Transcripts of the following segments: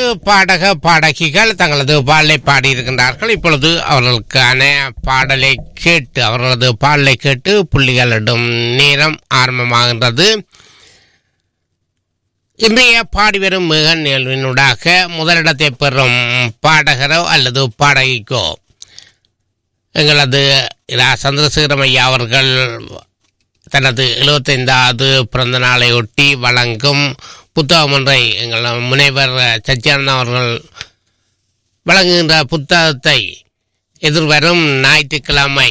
பாடக பாடகிகள் தங்களது பாடலை பாடியிருக்கின்றார்கள் இப்பொழுது அவர்களுக்கான பாடலை கேட்டு அவர்களது பாடலை கேட்டு புள்ளிகளிடும் நேரம் ஆரம்பமாகின்றது இன்றைய பாடி வரும் மிக நிகழ்வினூடாக முதலிடத்தை பெறும் பாடகரோ அல்லது பாடகிக்கோ எங்களது இரா சந்திரசேகரம் ஐயா அவர்கள் தனது எழுபத்தைந்தாவது பிறந்த நாளை ஒட்டி வழங்கும் புத்தகம் ஒன்றை எங்கள் முனைவர் சச்சியானந்தா அவர்கள் வழங்குகின்ற புத்தகத்தை எதிர்வரும் ஞாயிற்றுக்கிழமை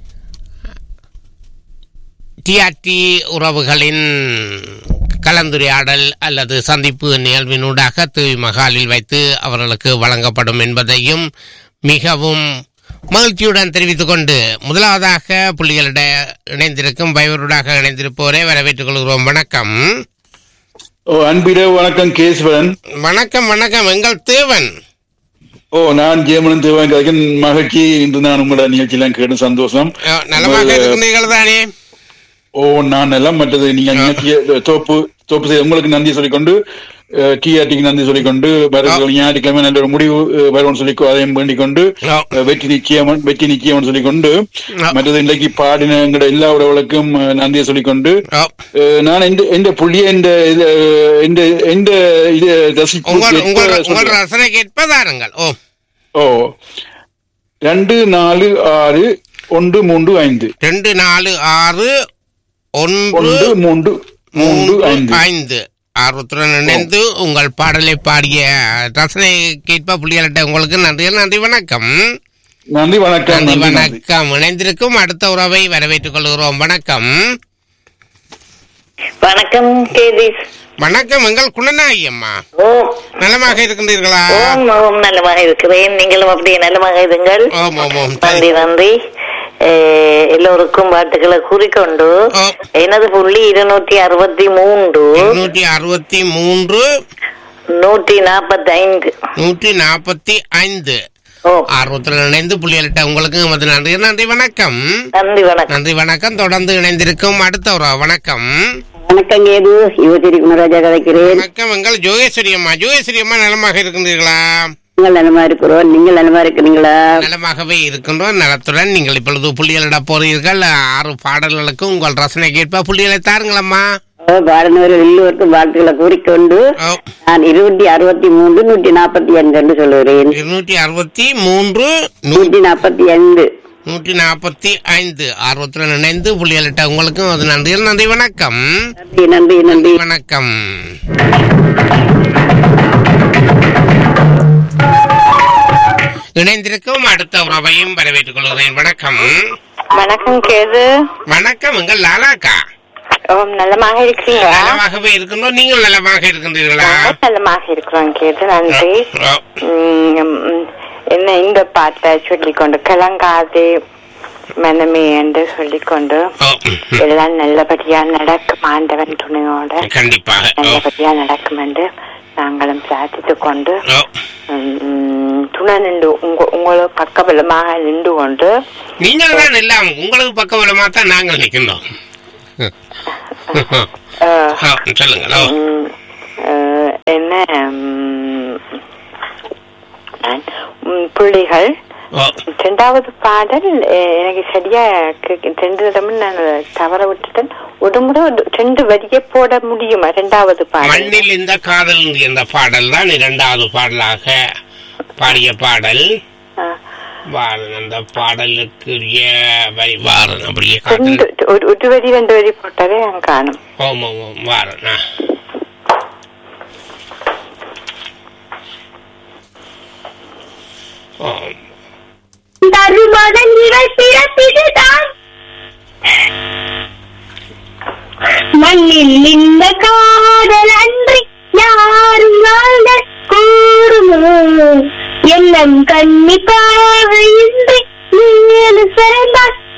டிஆர்டி உறவுகளின் கலந்துரையாடல் அல்லது சந்திப்பு நிகழ்வினூடாக தூய் மகாலில் வைத்து அவர்களுக்கு வழங்கப்படும் என்பதையும் மிகவும் மகிழ்ச்சியுடன் தெரிவித்துக் கொண்டு முதலாவதாக புள்ளிகளிட இணைந்திருக்கும் பைவருடாக இணைந்திருப்போரை வரவேற்றுக் கொள்கிறோம் வணக்கம் ஓ அன்பிட வணக்கம் கேஸ்வரன் வணக்கம் வணக்கம் எங்கள் தேவன் ஓ நான் ஜெயமலன் தேவன் கதைக்கன் மகிழ்ச்சி இன்று நான் உங்களோட நிகழ்ச்சியெல்லாம் கேட்டு சந்தோஷம் அஹ், நலமாக இருக்கின்றீர்கள் தானே ஓ நான் எல்லாம் மற்றது நீங்க நிகழ்ச்சிய தோப்பு தோப்பு செய்த உங்களுக்கு நன்றி சொல்லிக்கொண்டு டிஆர்டிக்கு நன்றி சொல்லிக்கொண்டு வருகிற ஞாயிற்றுக்கிழமை நல்ல ஒரு முடிவு அஹ், வரும்னு சொல்லி அதையும் வேண்டிக் கொண்டு ஓ, அஹ், வெற்றி நிச்சயம் வெற்றி நிச்சயம் சொல்லிக்கொண்டு ஆ. மற்றது இன்றைக்கு பாடின எங்கட எல்லா உறவுகளுக்கும் அஹ், நன்றியை சொல்லிக்கொண்டு ஓ. அஹ், நான் எந்த எந்த புள்ளிய இந்த இது, அஹ், இந்த எந்த இது ரசிப்பு உங்கள் உங்கள் எப்ப உங்கள் சொல்றேன்? ரசனைக்கு ஏற்பதாருங்கள் ஓ ஓ ரெண்டு நாலு ஆறு ஒன்று மூன்று ஐந்து ரெண்டு நாலு ஆறு ஒன்று ஒன்று மூன்று மூன்று ஐந்து ஐந்து ஆர்வத்துடன் இணைந்து உங்கள் பாடலை பாடிய ரசனை கேட்ப புள்ளிகளிட்ட உங்களுக்கு நன்றி நன்றி வணக்கம் நன்றி வணக்கம் நன்றி நன்றி நன்றி வணக்கம் இணைந்திருக்கும் அடுத்த உறவை வரவேற்றுக் கொள்கிறோம் வணக்கம் வணக்கம் கேதீஸ் வணக்கம் எங்கள் குணநாயகி அம்மா ஓம் நலமாக இருக்கின்றீர்களா ஓம் ஓம் நலமாக இருக்கிறேன் நீங்களும் அப்படியே நலமாக இருங்கள் ஓம் ஓம் ஓம் நன்றி நன்றி அஹ், எல்லோருக்கும் வாழ்த்துக்களை கூறிக்கொண்டு ஓ. எனது புள்ளி இருநூற்றி அறுபத்தி மூன்று இருநூற்றி அறுபத்தி மூன்று நூற்றி நாற்பத்தி ஐந்து நூற்றி நாற்பத்தி ஐந்து ஓ ஆர்வத்துடன் இணைந்து புள்ளிகளிட்ட உங்களுக்கு எமது நன்றி நன்றி வணக்கம் நன்றி வணக்கம் நன்றி வணக்கம் தொடர்ந்து இணைந்திருக்கும் அடுத்த ஒரு வணக்கம் வணக்கம் கேது யுவதிரி குணராஜா கதைக்கிறேன் வணக்கம் எங்கள் ஜோகேஸ்வரி அம்மா ஜோகேஸ்வரி அம்மா நலமாக இருக்கின்றீர்களா நீங்கள் நலமா இருக்கிறோம் நீங்கள் நலமா இருக்கிறீங்களா நலமாகவே இருக்கின்றோம் நலத்துடன் நீங்கள் இப்பொழுது புள்ளிகளிட போறீர்கள் ஆறு பாடல்களுக்கு உங்கள் ரசனை கேட்ப புள்ளிகளை தாருங்களம்மா பாரதியர் எல்லோருக்கும் வாழ்த்துக்களை கூறிக்கொண்டு ஓ, நான் இருநூற்றி அறுபத்தி மூன்று நூற்றி நாற்பத்தி அஞ்சு என்று சொல்லுகிறேன் இருநூற்றி அறுபத்தி மூன்று நூ- நூற்றி நாற்பத்தி ஐந்து நூற்றி நாற்பத்தி ஐந்து ஆர்வத்துடன் இணைந்து புள்ளிகளிட்ட உங்களுக்கும் அது நன்றி நன்றி வணக்கம் நன்றி நன்றி நன்றி வணக்கம் இணைந்திருக்கும் அடுத்த உறவையும் வரவேற்றுக் கொள்கிறேன் வணக்கம் வணக்கம் கேது வணக்கம் எங்கள் லாலாக்கா ஓம் நலமாக இருக்கிறீங்களா நலமாகவே இருக்கின்றோம் நீங்கள் நலமாக இருக்கின்றீர்களா நலமாக இருக்கிறோம் கேது நன்றி ஓ, உம், உம், என்ன இந்த பாட்டை சொல்லிக்கொண்டு கலங்காதே மனமே என்று சொல்லிக்கொண்டு ஓ, ம், ம். எல்லாம் நல்லபடியா நடக்கும் ஆண்டவன் துணையோட கண்டிப்பாக ஓ, நல்லபடியா நடக்கும் என்று நாங்களும் பிரார்த்தித்துக் கொண்டு ஓ. உம், துணை நின்று உங்க உங்களை பக்கபலமாக நின்று கொண்டு நீங்கள் தான் எல்லாம் உங்களுக்கு பக்கபலமா தான் நாங்கள் நிற்கின்றோம் அஹ், ஓ, சொல்லுங்கள் ஓ. உம், அஹ், என்ன உம், நான், உம், பிள்ளைகள் ஓ, ரெண்டாவது பாடல் அஹ், எனக்கு சரியா கே- ரெண்டு தடவை நான் தவற விட்டுட்டேன் ஒரு முறை ஒரு ரெண்டு வரியை போட முடியுமா ரெண்டாவது பாடல் மண்ணில் இந்த காதல் என்ற பாடல் தான் இரண்டாவது பாடலாக பாடிய பாடல் அஹ், வாரன் அந்த பாடலுக்குரிய வரி வாரன் அப்படியே ரெண்டு காதல் ஒரு ஒரு வரி ரெண்டு வரி போட்டாலே நான் காணும் ஓம் ஓம் ஓம் வாரன் ஆ. ஓம் தருமதங்கள் பிறப்பிதுதான் மண்ணில் இந்த காதல் அன்றி யாரும் வாழ்ந்த கூறுமோ எண்ணம் கண்ணிப்பாக இன்றி நீ சிறந்தால்